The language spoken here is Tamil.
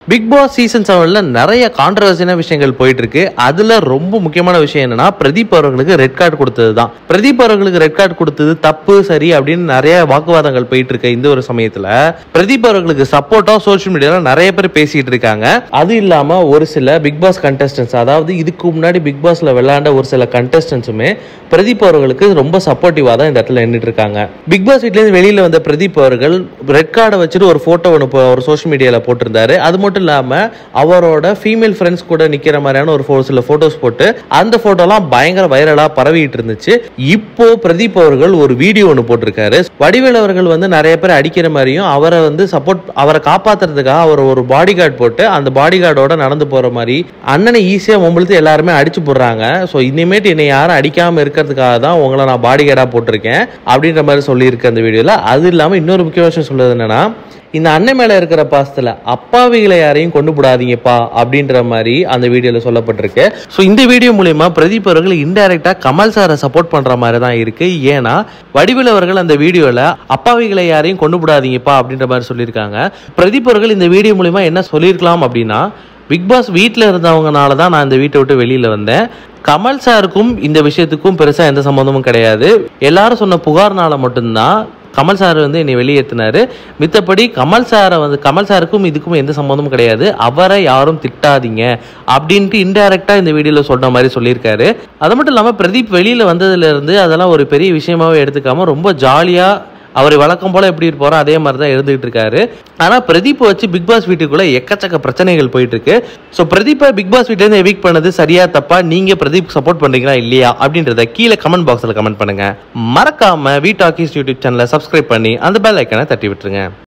பிக் பாஸ் சீசன் செவன்ல நிறைய கான்ட்ரவர்சியான விஷயங்கள் போயிட்டு இருக்கு அதுல ரொம்ப முக்கியமான விஷயம் என்னன்னா பிரதீப் அவர்களுக்கு ரெட் கார்டு கொடுத்தது தான் பிரதீப் அவர்களுக்கு ரெட் கார்டு கொடுத்தது தப்பு சரி அப்படின்னு நிறைய வாக்குவாதங்கள் போயிட்டு இருக்கு இந்த ஒரு சமயத்துல பிரதீப் அவர்களுக்கு சப்போர்ட்டா சோஷியல் மீடியால நிறைய பேர் பேசிட்டு இருக்காங்க அது இல்லாம ஒரு சில பிக் பாஸ் கண்டஸ்டன்ஸ் அதாவது இதுக்கு முன்னாடி பிக் பாஸ்ல விளையாண்ட ஒரு சில கண்டஸ்டன்ஸுமே பிரதீப் அவர்களுக்கு ரொம்ப சப்போர்ட்டிவா தான் இந்த இடத்துல நின்றுட்டு இருக்காங்க பிக் பாஸ் வீட்ல இருந்து வெளியில வந்த பிரதீப் அவர்கள் ரெட் கார்டை வச்சுட்டு ஒரு போட்டோ ஒன்று ஒரு சோஷியல் மீடியால போட்டிருந்தாரு அது மட்டும் இல்லாம அவரோட ஃபீமேல் ஃப்ரெண்ட்ஸ் கூட நிக்கிற மாதிரியான ஒரு pho- சில போட்டோஸ் போட்டு அந்த போட்டோலாம் பயங்கர வைரலா பரவிட்டு இருந்துச்சு இப்போ பிரதீப் அவர்கள் ஒரு வீடியோ ஒன்று போட்டிருக்காரு வடிவேல் அவர்கள் வந்து நிறைய பேர் அடிக்கிற மாதிரியும் அவரை வந்து சப்போர்ட் அவரை காப்பாத்துறதுக்காக அவர் ஒரு பாடி கார்டு போட்டு அந்த பாடி கார்டோட நடந்து போற மாதிரி அண்ணனை ஈஸியா மும்பளுத்து எல்லாருமே அடிச்சு போடுறாங்க ஸோ இனிமேட்டு என்னை யாரும் அடிக்காம இருக்கிறதுக்காக தான் உங்களை நான் பாடி கார்டா போட்டிருக்கேன் அப்படின்ற மாதிரி சொல்லியிருக்கேன் அந்த வீடியோல அது இல்லாம இன்னொரு முக்கிய விஷயம் சொல்றது என்னன்னா இந்த அண்ணன் மேல இருக்கிற பாசத்துல அப்பாவிகளை யாரையும் கொண்டு விடாதீங்கப்பா அப்படின்ற மாதிரி அந்த வீடியோல சொல்லப்பட்டிருக்கு ஸோ இந்த வீடியோ மூலியமா பிரதீப் அவர்கள் இன்டைரக்டா கமல் சாரை சப்போர்ட் பண்ற மாதிரி தான் இருக்கு ஏன்னா வடிவேல் அவர்கள் அந்த வீடியோல அப்பாவிகளை யாரையும் கொண்டு விடாதீங்கப்பா அப்படின்ற மாதிரி சொல்லியிருக்காங்க பிரதீப் அவர்கள் இந்த வீடியோ மூலியமா என்ன சொல்லியிருக்கலாம் அப்படின்னா பிக் பாஸ் வீட்டில் இருந்தவங்கனால தான் நான் இந்த வீட்டை விட்டு வெளியில வந்தேன் கமல் சாருக்கும் இந்த விஷயத்துக்கும் பெருசா எந்த சம்மந்தமும் கிடையாது எல்லாரும் சொன்ன புகார்னால மட்டும்தான் கமல் சார் வந்து என்னை வெளியேற்றினாரு மித்தபடி கமல் சாரை வந்து கமல் சாருக்கும் இதுக்கும் எந்த சம்மந்தமும் கிடையாது அவரை யாரும் திட்டாதீங்க அப்படின்ட்டு இன்டைரக்டா இந்த வீடியோல சொன்ன மாதிரி சொல்லியிருக்காரு அது மட்டும் இல்லாம பிரதீப் வெளியில வந்ததுல இருந்து அதெல்லாம் ஒரு பெரிய விஷயமாவே எடுத்துக்காம ரொம்ப ஜாலியா அவர் வழக்கம் போல எப்படி இருப்பாரோ அதே மாதிரி தான் இருந்துகிட்டு இருக்காரு ஆனா பிரதீப் வச்சு பிக் பாஸ் வீட்டுக்குள்ள எக்கச்சக்க பிரச்சனைகள் போயிட்டு இருக்கு ஸோ பிரதீப்பை பிக் பாஸ் வீட்டுல இருந்து எவிக் பண்ணது சரியா தப்பா நீங்க பிரதீப் சப்போர்ட் பண்றீங்களா இல்லையா அப்படின்றத கீழே கமெண்ட் பாக்ஸ்ல கமெண்ட் பண்ணுங்க மறக்காம வி டாக்கிஸ் யூடியூப் சேனலை சப்ஸ்கிரைப் பண்ணி அந்த பெல் ஐக்கனை தட்டி விட்டுருங்க